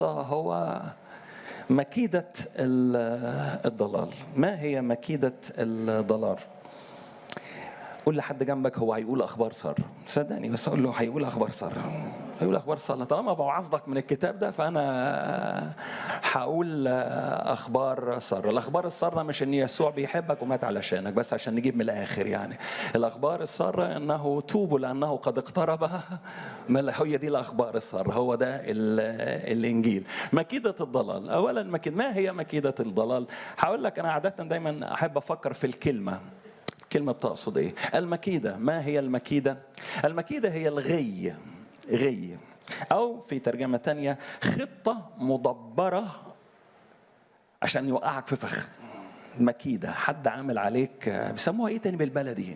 هو مكيدة ال- الضلال ما هي مكيدة الضلال قول لحد جنبك هو هيقول اخبار ساره صدقني بس اقول له هيقول اخبار ساره هيقول اخبار ساره طالما بوعظك من الكتاب ده فانا هقول اخبار ساره الاخبار الساره مش ان يسوع بيحبك ومات علشانك بس عشان نجيب من الاخر يعني الاخبار الساره انه توبوا لانه قد اقترب ما هي دي الاخبار الساره هو ده ال- الانجيل مكيده الضلال اولا مكيد ما هي مكيده الضلال هقول لك انا عاده دايما احب افكر في الكلمه كلمة بتقصد ايه؟ المكيدة، ما هي المكيدة؟ المكيدة هي الغي غي أو في ترجمة تانية خطة مدبرة عشان يوقعك في فخ مكيدة حد عامل عليك بيسموها ايه تاني بالبلدي؟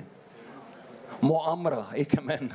مؤامرة ايه كمان؟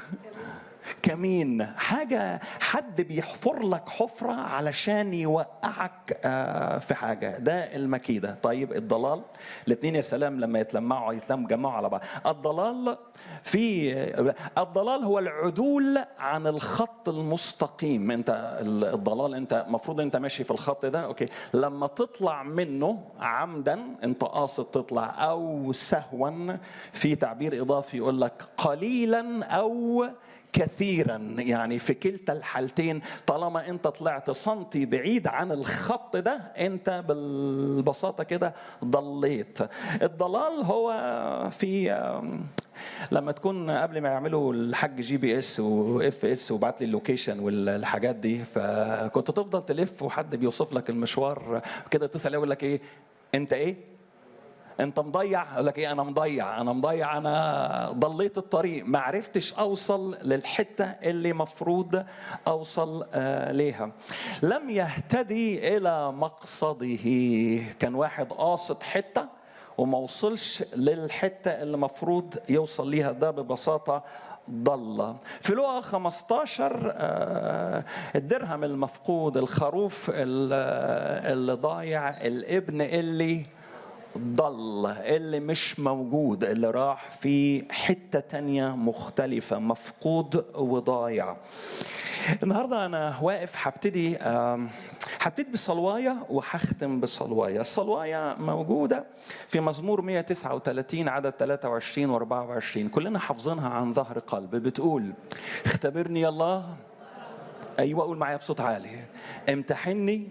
كمين حاجة حد بيحفر لك حفرة علشان يوقعك آه، في حاجة ده المكيدة طيب الضلال الاثنين يا سلام لما يتلمعوا يتلموا جمعوا على بعض الضلال في الضلال هو العدول عن الخط المستقيم انت الضلال انت المفروض انت ماشي في الخط ده اوكي لما تطلع منه عمدا انت قاصد تطلع او سهوا في تعبير اضافي يقول لك قليلا او كثيرا يعني في كلتا الحالتين طالما انت طلعت سنتي بعيد عن الخط ده انت بالبساطه كده ضليت الضلال هو في لما تكون قبل ما يعملوا الحاج جي بي اس واف اس وبعت لي اللوكيشن والحاجات دي فكنت تفضل تلف وحد بيوصف لك المشوار كده تسال يقول لك ايه انت ايه انت مضيع اقول لك ايه انا مضيع انا مضيع انا ضليت الطريق ما عرفتش اوصل للحته اللي مفروض اوصل آه ليها لم يهتدي الى مقصده كان واحد قاصد حته وما وصلش للحته اللي مفروض يوصل ليها ده ببساطه ضل في لغة 15 آه، الدرهم المفقود الخروف اللي ضايع الابن اللي ضل اللي مش موجود اللي راح في حتة تانية مختلفة مفقود وضايع النهاردة أنا واقف هبتدي آم، هبتدي بصلواية وهختم بصلواية الصلواية موجودة في مزمور 139 عدد 23 و 24 كلنا حافظينها عن ظهر قلب بتقول اختبرني يا الله أيوة قول معايا بصوت عالي امتحني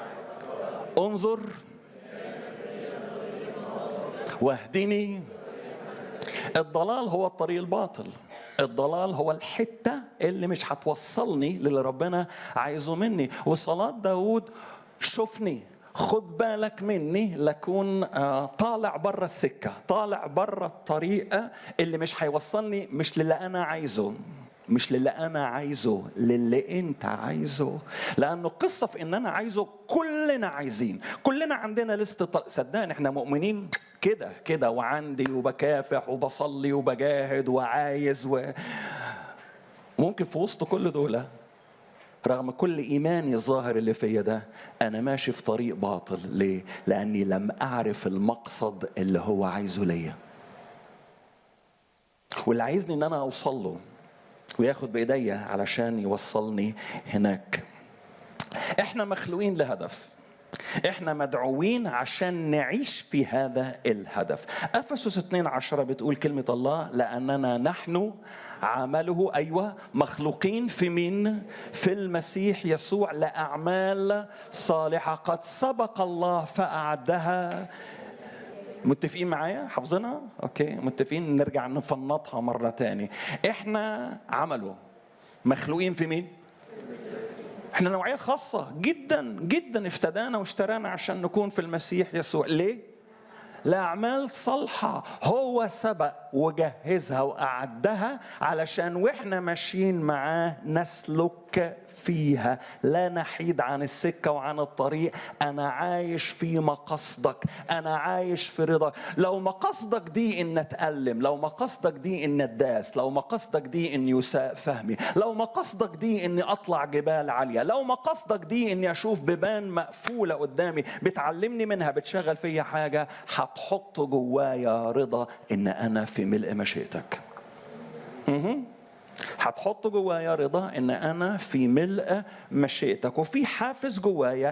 انظر واهدني الضلال هو الطريق الباطل الضلال هو الحتة اللي مش هتوصلني للي ربنا عايزه مني وصلاة داود شوفني خد بالك مني لكون آه، طالع بره السكة طالع بره الطريقة اللي مش هيوصلني مش للي أنا عايزه مش للي انا عايزه للي انت عايزه لانه قصه في ان انا عايزه كلنا عايزين كلنا عندنا لست طل... صدقني احنا مؤمنين كده كده وعندي وبكافح وبصلي وبجاهد وعايز و... ممكن في وسط كل دول رغم كل ايماني الظاهر اللي فيا ده انا ماشي في طريق باطل ليه لاني لم اعرف المقصد اللي هو عايزه ليا واللي عايزني ان انا اوصل له وياخد بايديا علشان يوصلني هناك احنا مخلوقين لهدف احنا مدعوين عشان نعيش في هذا الهدف افسس 2 عشرة بتقول كلمة الله لأننا نحن عمله أيوة مخلوقين في مين في المسيح يسوع لأعمال صالحة قد سبق الله فأعدها متفقين معايا حافظينها اوكي متفقين نرجع نفنطها مره تاني احنا عمله مخلوقين في مين احنا نوعيه خاصه جدا جدا افتدانا واشترانا عشان نكون في المسيح يسوع ليه لأعمال صالحة هو سبق وجهزها وأعدها علشان وإحنا ماشيين معاه نسلك فيها لا نحيد عن السكة وعن الطريق أنا عايش في مقصدك أنا عايش في رضا لو مقصدك دي إن أتألم لو مقصدك دي إن أداس لو مقصدك دي إن يساء فهمي لو مقصدك دي إني أطلع جبال عالية لو مقصدك دي إني أشوف بيبان مقفولة قدامي بتعلمني منها بتشغل فيا حاجة هتحط جوايا رضا إن أنا في ملء مشيئتك مهم. هتحط جوايا رضا ان انا في ملء مشيئتك وفي حافز جوايا